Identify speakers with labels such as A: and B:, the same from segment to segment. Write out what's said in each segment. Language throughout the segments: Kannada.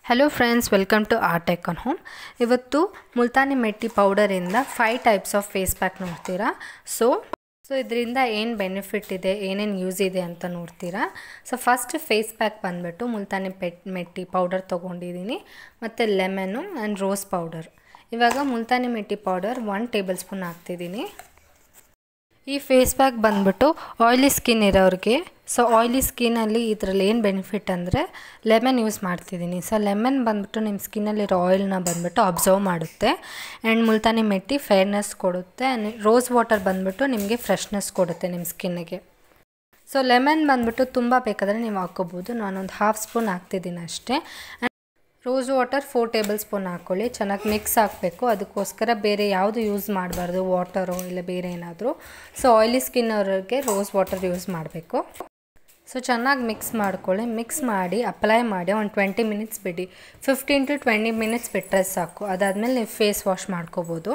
A: hello friends welcome to art icon home ಇವತ್ತು ಮುಲ್ತಾನಿ ಮೆಟ್ಟಿ ಪೌಡರಿಂದ five types of face pack ನೋಡ್ತೀರಾ ಸೊ ಸೊ ಇದರಿಂದ ಏನು ಬೆನಿಫಿಟ್ ಇದೆ ಏನೇನು ಯೂಸ್ ಇದೆ ಅಂತ ನೋಡ್ತೀರಾ ಸೊ ಫಸ್ಟ್ ಫೇಸ್ ಪ್ಯಾಕ್ ಬಂದುಬಿಟ್ಟು ಮುಲ್ತಾನಿ ಪೆಟ್ ಮೆಟ್ಟಿ ಪೌಡರ್ ತೊಗೊಂಡಿದ್ದೀನಿ ಮತ್ತು ಲೆಮನ್ನು ಆ್ಯಂಡ್ ರೋಸ್ ಪೌಡರ್ ಇವಾಗ Multani mitti powder one tablespoon ಹಾಕ್ತಿದ್ದೀನಿ ಈ ಫೇಸ್ ಪ್ಯಾಕ್ ಬಂದ್ಬಿಟ್ಟು ಆಯ್ಲಿ ಸ್ಕಿನ್ ಇರೋರಿಗೆ ಸೊ ಆಯ್ಲಿ ಸ್ಕಿನ್ನಲ್ಲಿ ಇದರಲ್ಲಿ ಏನು ಬೆನಿಫಿಟ್ ಅಂದರೆ ಲೆಮನ್ ಯೂಸ್ ಮಾಡ್ತಿದ್ದೀನಿ ಸೊ ಲೆಮನ್ ಬಂದ್ಬಿಟ್ಟು ನಿಮ್ಮ ಸ್ಕಿನ್ನಲ್ಲಿರೋ ಆಯಿಲ್ನ ಬಂದ್ಬಿಟ್ಟು ಅಬ್ಸರ್ವ್ ಮಾಡುತ್ತೆ ಆ್ಯಂಡ್ ಮುಲ್ತಾನಿ ಮೆಟ್ಟಿ ಫೇರ್ನೆಸ್ ಕೊಡುತ್ತೆ ಆ್ಯಂಡ್ ರೋಸ್ ವಾಟರ್ ಬಂದ್ಬಿಟ್ಟು ನಿಮಗೆ ಫ್ರೆಶ್ನೆಸ್ ಕೊಡುತ್ತೆ ನಿಮ್ಮ ಸ್ಕಿನ್ನಿಗೆ ಸೊ ಲೆಮನ್ ಬಂದ್ಬಿಟ್ಟು ತುಂಬ ಬೇಕಾದರೆ ನೀವು ಹಾಕ್ಕೋಬೋದು ನಾನೊಂದು ಹಾಫ್ ಸ್ಪೂನ್ ಹಾಕ್ತಿದ್ದೀನಿ ಅಷ್ಟೇ rose water four tablespoon ಹಾಕ್ಕೊಳ್ಳಿ ಚೆನ್ನಾಗಿ ಮಿಕ್ಸ್ ಹಾಕಬೇಕು ಅದಕ್ಕೋಸ್ಕರ ಬೇರೆ ಯಾವುದು ಯೂಸ್ ಮಾಡಬಾರ್ದು ವಾಟರು ಇಲ್ಲ ಬೇರೆ ಏನಾದರೂ ಸೊ ಆಯ್ಲಿ ಸ್ಕಿನ್ ಅವ್ರಿಗೆ ರೋಸ್ ವಾಟರ್ ಯೂಸ್ ಮಾಡಬೇಕು ಸೊ ಚೆನ್ನಾಗಿ ಮಿಕ್ಸ್ ಮಾಡ್ಕೊಳ್ಳಿ ಮಿಕ್ಸ್ ಮಾಡಿ ಅಪ್ಲೈ ಮಾಡಿ ಒಂದು ಟ್ವೆಂಟಿ ಮಿನಿಟ್ಸ್ ಬಿಡಿ ಫಿಫ್ಟೀನ್ ಟು ಟ್ವೆಂಟಿ ಮಿನಿಟ್ಸ್ ಬಿಟ್ಟರೆ ಸಾಕು ಅದಾದಮೇಲೆ ನೀವು ಫೇಸ್ ವಾಶ್ ಮಾಡ್ಕೋಬೋದು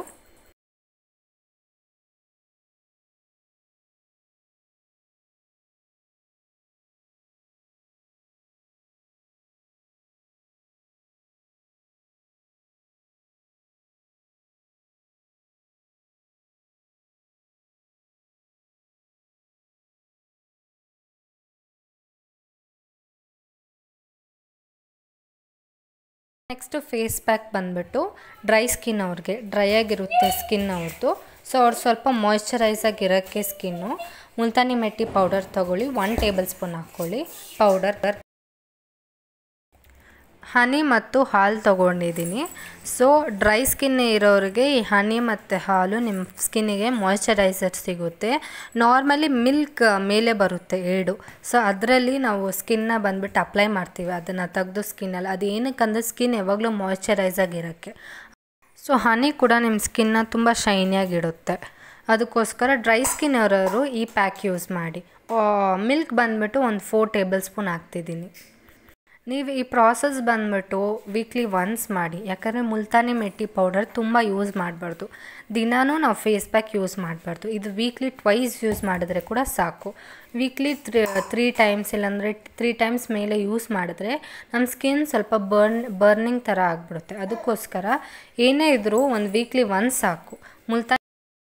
A: ನೆಕ್ಸ್ಟು ಫೇಸ್ ಪ್ಯಾಕ್ ಬಂದುಬಿಟ್ಟು ಡ್ರೈ ಸ್ಕಿನ್ ಅವ್ರಿಗೆ ಡ್ರೈ ಆಗಿರುತ್ತೆ ಸ್ಕಿನ್ ಅವ್ರದ್ದು ಸೊ ಅವ್ರು ಸ್ವಲ್ಪ ಮಾಯ್ಶ್ಚರೈಸ್ ಆಗಿರೋಕ್ಕೆ ಸ್ಕಿನ್ನು ಮುಲ್ತಾನಿ ಮೆಟ್ಟಿ ಪೌಡರ್ ತೊಗೊಳ್ಳಿ ಒನ್ ಟೇಬಲ್ ಸ್ಪೂನ್ ಹಾಕ್ಕೊಳ್ಳಿ ಪೌಡರ್ ಹನಿ ಮತ್ತು ಹಾಲು ತೊಗೊಂಡಿದ್ದೀನಿ ಸೊ ಡ್ರೈ ಸ್ಕಿನ್ ಇರೋರಿಗೆ ಈ ಹನಿ ಮತ್ತು ಹಾಲು ನಿಮ್ಮ ಸ್ಕಿನ್ನಿಗೆ ಮಾಯ್ಶ್ಚರೈಸರ್ ಸಿಗುತ್ತೆ ನಾರ್ಮಲಿ ಮಿಲ್ಕ್ ಮೇಲೆ ಬರುತ್ತೆ ಏಡು ಸೊ ಅದರಲ್ಲಿ ನಾವು ಸ್ಕಿನ್ನ ಬಂದ್ಬಿಟ್ಟು ಅಪ್ಲೈ ಮಾಡ್ತೀವಿ ಅದನ್ನು ತೆಗೆದು ಸ್ಕಿನ್ನಲ್ಲಿ ಅದು ಏನಕ್ಕಂದರೆ ಸ್ಕಿನ್ ಯಾವಾಗಲೂ ಮಾಯ್ಶ್ಚರೈಸ್ ಆಗಿರೋಕ್ಕೆ ಸೊ ಹನಿ ಕೂಡ ನಿಮ್ಮ ಸ್ಕಿನ್ನ ತುಂಬ ಶೈನಿಯಾಗಿಡುತ್ತೆ ಅದಕ್ಕೋಸ್ಕರ ಡ್ರೈ ಸ್ಕಿನ್ ಇರೋರು ಈ ಪ್ಯಾಕ್ ಯೂಸ್ ಮಾಡಿ ಮಿಲ್ಕ್ ಬಂದುಬಿಟ್ಟು ಒಂದು ಫೋರ್ ಟೇಬಲ್ ಸ್ಪೂನ್ ಹಾಕ್ತಿದ್ದೀನಿ ನೀವು ಈ ಪ್ರಾಸೆಸ್ ಬಂದ್ಬಿಟ್ಟು ವೀಕ್ಲಿ ಒನ್ಸ್ ಮಾಡಿ ಯಾಕಂದರೆ ಮುಲ್ತಾನಿ ಮೆಟ್ಟಿ ಪೌಡರ್ ತುಂಬ ಯೂಸ್ ಮಾಡಬಾರ್ದು ದಿನಾನೂ ನಾವು ಫೇಸ್ ಪ್ಯಾಕ್ ಯೂಸ್ ಮಾಡಬಾರ್ದು ಇದು ವೀಕ್ಲಿ ಟ್ವೈಸ್ ಯೂಸ್ ಮಾಡಿದ್ರೆ ಕೂಡ ಸಾಕು ವೀಕ್ಲಿ ತ್ರೀ ತ್ರೀ ಟೈಮ್ಸ್ ಇಲ್ಲಾಂದರೆ ತ್ರೀ ಟೈಮ್ಸ್ ಮೇಲೆ ಯೂಸ್ ಮಾಡಿದ್ರೆ ನಮ್ಮ ಸ್ಕಿನ್ ಸ್ವಲ್ಪ ಬರ್ನ್ ಬರ್ನಿಂಗ್ ಥರ ಆಗಿಬಿಡುತ್ತೆ ಅದಕ್ಕೋಸ್ಕರ ಏನೇ ಇದ್ದರೂ ಒಂದು ವೀಕ್ಲಿ ಒನ್ಸ್ ಸಾಕು Multani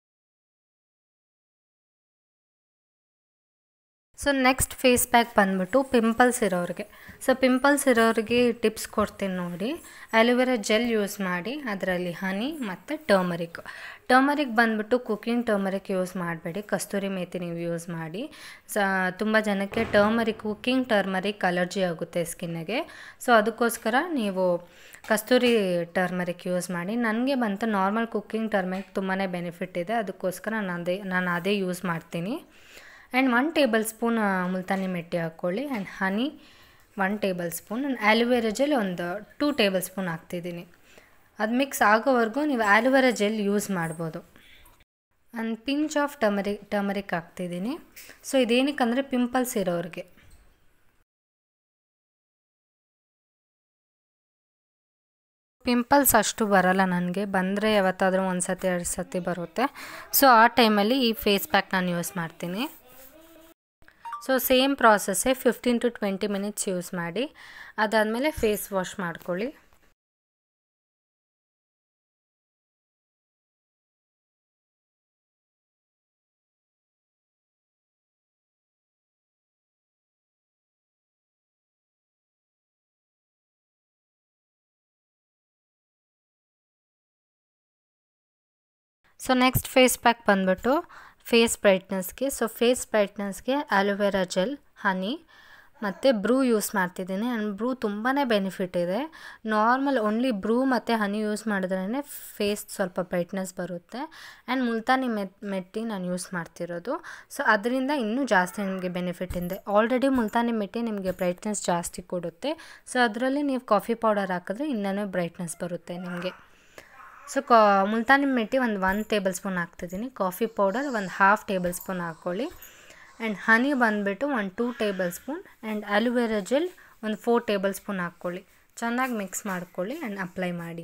A: so next face pack ಬಂದ್ಬಿಟ್ಟು ಪಿಂಪಲ್ಸ್ ಇರೋರಿಗೆ ಸೊ ಪಿಂಪಲ್ಸ್ ಇರೋರಿಗೆ ಟಿಪ್ಸ್ ಕೊಡ್ತೀನಿ ನೋಡಿ ಅಲೋವೆರಾ ಜೆಲ್ ಯೂಸ್ ಮಾಡಿ ಅದರಲ್ಲಿ ಹನಿ ಮತ್ತು ಟರ್ಮರಿಕ್ ಟರ್ಮರಿಕ್ ಬಂದ್ಬಿಟ್ಟು ಕುಕ್ಕಿಂಗ್ ಟರ್ಮರಿಕ್ ಯೂಸ್ ಮಾಡಬೇಡಿ ಕಸ್ತೂರಿ ಮೇಥಿ ನೀವು ಯೂಸ್ ಮಾಡಿ ಸ ತುಂಬ ಜನಕ್ಕೆ ಟರ್ಮರಿಕ್ ಕುಕ್ಕಿಂಗ್ ಟರ್ಮರಿಕ್ ಅಲರ್ಜಿ ಆಗುತ್ತೆ ಸ್ಕಿನ್ನಿಗೆ ಸೊ ಅದಕ್ಕೋಸ್ಕರ ನೀವು ಕಸ್ತೂರಿ ಟರ್ಮರಿಕ್ ಯೂಸ್ ಮಾಡಿ ನನಗೆ ಬಂತು ನಾರ್ಮಲ್ ಕುಕ್ಕಿಂಗ್ ಟರ್ಮರಿಕ್ ತುಂಬಾ ಬೆನಿಫಿಟ್ ಇದೆ ಅದಕ್ಕೋಸ್ಕರ ನಾನು ಅದೇ ನಾನು ಅದೇ ಯೂಸ್ ಮಾಡ್ತೀನಿ and one tablespoon Multani mitti ಹಾಕ್ಕೊಳ್ಳಿ and honey one tablespoon and aloe vera gel ಒಂದು ಟೂ ಟೇಬಲ್ ಸ್ಪೂನ್ ಹಾಕ್ತಿದ್ದೀನಿ ಅದು ಮಿಕ್ಸ್ ಆಗೋವರೆಗೂ ನೀವು ಆ್ಯಲೋವೆರಾ ಜೆಲ್ ಯೂಸ್ ಮಾಡ್ಬೋದು and pinch of turmeric turmeric ಹಾಕ್ತಿದ್ದೀನಿ ಸೊ ಇದೇನಕ್ಕಂದರೆ ಪಿಂಪಲ್ಸ್ ಇರೋರಿಗೆ ಪಿಂಪಲ್ಸ್ ಅಷ್ಟು ಬರಲ್ಲ ನನಗೆ ಬಂದರೆ ಯಾವತ್ತಾದರೂ ಒಂದು ಸತಿ ಎರಡು ಸತಿ ಬರುತ್ತೆ ಸೊ ಆ ಟೈಮಲ್ಲಿ ಈ ಫೇಸ್ ಪ್ಯಾಕ್ ನಾನು ಯೂಸ್ ಮಾಡ್ತೀನಿ ಸೊ ಸೇಮ್ ಪ್ರಾಸೆಸ್ಸೇ fifteen to twenty minutes use ಮಾಡಿ ಅದಾದಮೇಲೆ ಫೇಸ್ ವಾಶ್ ಮಾಡ್ಕೊಳ್ಳಿ ಸೊ ನೆಕ್ಸ್ಟ್ ಫೇಸ್ ಪ್ಯಾಕ್ ಬಂದ್ಬಿಟ್ಟು ಫೇಸ್ ಬ್ರೈಟ್ನೆಸ್ಗೆ ಸೊ ಫೇಸ್ ಬ್ರೈಟ್ನೆಸ್ಗೆ ಆಲೋವೆರಾ ಜೆಲ್ ಹನಿ ಮತ್ತು ಬ್ರೂ ಯೂಸ್ ಮಾಡ್ತಿದ್ದೀನಿ ಆ್ಯಂಡ್ ಬ್ರೂ ತುಂಬಾ ಬೆನಿಫಿಟ್ ಇದೆ ನಾರ್ಮಲ್ ಓನ್ಲಿ ಬ್ರೂ ಮತ್ತು ಹನಿ ಯೂಸ್ ಮಾಡಿದ್ರೇ ಫೇಸ್ ಸ್ವಲ್ಪ ಬ್ರೈಟ್ನೆಸ್ ಬರುತ್ತೆ ಆ್ಯಂಡ್ ಮುಲ್ತಾನಿ ಮೆಟ್ ಮೆಟ್ಟಿ ನಾನು ಯೂಸ್ ಮಾಡ್ತಿರೋದು ಸೊ ಅದರಿಂದ ಇನ್ನೂ ಜಾಸ್ತಿ ನಿಮಗೆ ಬೆನಿಫಿಟ್ ಇದೆ ಆಲ್ರೆಡಿ ಮುಲ್ತಾನಿ ಮೆಟ್ಟಿ ನಿಮಗೆ ಬ್ರೈಟ್ನೆಸ್ ಜಾಸ್ತಿ ಕೊಡುತ್ತೆ ಸೊ ಅದರಲ್ಲಿ ನೀವು ಕಾಫಿ ಪೌಡರ್ ಹಾಕಿದ್ರೆ ಇನ್ನೂ ಬ್ರೈಟ್ನೆಸ್ ಬರುತ್ತೆ ನಿಮಗೆ ಸೊ ಕಾ ಮುಲ್ತಾನಿ ಮೆಟ್ಟಿ ಒಂದು ಒನ್ ಟೇಬಲ್ ಸ್ಪೂನ್ ಹಾಕ್ತಿದ್ದೀನಿ ಕಾಫಿ ಪೌಡರ್ ಒಂದು ಹಾಫ್ ಟೇಬಲ್ ಸ್ಪೂನ್ ಹಾಕ್ಕೊಳ್ಳಿ ಆ್ಯಂಡ್ ಹನಿ ಬಂದುಬಿಟ್ಟು ಒಂದು two tablespoon and aloe vera gel ಒಂದು ಫೋರ್ ಟೇಬಲ್ ಸ್ಪೂನ್ ಹಾಕ್ಕೊಳ್ಳಿ ಚೆನ್ನಾಗಿ ಮಿಕ್ಸ್ ಮಾಡ್ಕೊಳ್ಳಿ ಆ್ಯಂಡ್ ಅಪ್ಲೈ ಮಾಡಿ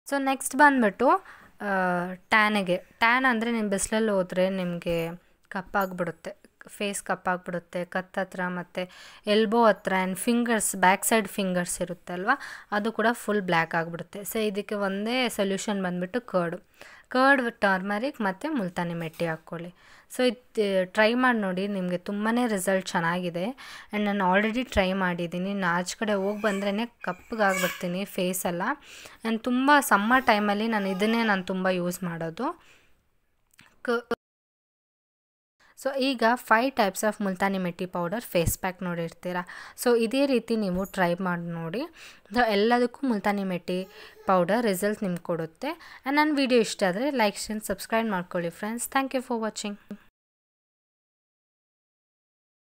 A: ಸೊ ನೆಕ್ಸ್ಟ್ ಬಂದ್ಬಿಟ್ಟು ಟ್ಯಾನಿಗೆ ಟ್ಯಾನ್ ಅಂದರೆ ನೀವು ಬಿಸಿಲಲ್ಲಿ ಹೋದರೆ ನಿಮಗೆ ಕಪ್ಪಾಗ್ಬಿಡುತ್ತೆ ಫೇಸ್ ಕಪ್ಪಾಗ್ಬಿಡುತ್ತೆ ಕತ್ತ ಹತ್ರ ಮತ್ತು ಎಲ್ಬೋ ಹತ್ರ and fingers back side fingers ಇರುತ್ತೆ ಅಲ್ವಾ ಅದು ಕೂಡ ಫುಲ್ ಬ್ಲ್ಯಾಕ್ ಆಗಿಬಿಡುತ್ತೆ ಸೊ ಇದಕ್ಕೆ ಒಂದೇ ಸೊಲ್ಯೂಷನ್ ಬಂದುಬಿಟ್ಟು ಕರ್ಡು ಕರ್ಡ್ ಟರ್ಮರಿಕ್ ಮತ್ತು ಮುಲ್ತಾನಿ ಮೆಟ್ಟಿ ಹಾಕ್ಕೊಳ್ಳಿ ಸೊ ಇದು ಟ್ರೈ ಮಾಡಿ ನೋಡಿ ನಿಮಗೆ ತುಂಬಾ ರಿಸಲ್ಟ್ ಚೆನ್ನಾಗಿದೆ ಆ್ಯಂಡ್ ನಾನು ಆಲ್ರೆಡಿ ಟ್ರೈ ಮಾಡಿದ್ದೀನಿ ನಾನು ಆಚೆ ಕಡೆ ಹೋಗಿ ಬಂದ್ರೇ ಕಪ್ಪಗಾಗ್ಬಿಡ್ತೀನಿ ಫೇಸೆಲ್ಲ ಆ್ಯಂಡ್ ತುಂಬ ಸಮ್ಮರ್ ಟೈಮಲ್ಲಿ ನಾನು ಇದನ್ನೇ ನಾನು ತುಂಬ ಯೂಸ್ ಮಾಡೋದು ಕ ಸೊ ಈಗ five types of Multani mitti powder face pack ನೋಡಿರ್ತೀರ ಸೊ ಇದೇ ರೀತಿ ನೀವು ಟ್ರೈ ಮಾಡಿ ನೋಡಿ ಸೊ ಎಲ್ಲದಕ್ಕೂ ಮುಲ್ತಾನಿ ಮೆಟ್ಟಿ ಪೌಡರ್ ರಿಸಲ್ಟ್ ನಿಮ್ಗೆ ಕೊಡುತ್ತೆ ಆ್ಯಂಡ್ ನನ್ನ ವೀಡಿಯೋ ಇಷ್ಟ ಆದರೆ ಲೈಕ್ ಶೇರ್ ಸಬ್ಸ್ಕ್ರೈಬ್ ಮಾಡ್ಕೊಳ್ಳಿ friends thank you for watching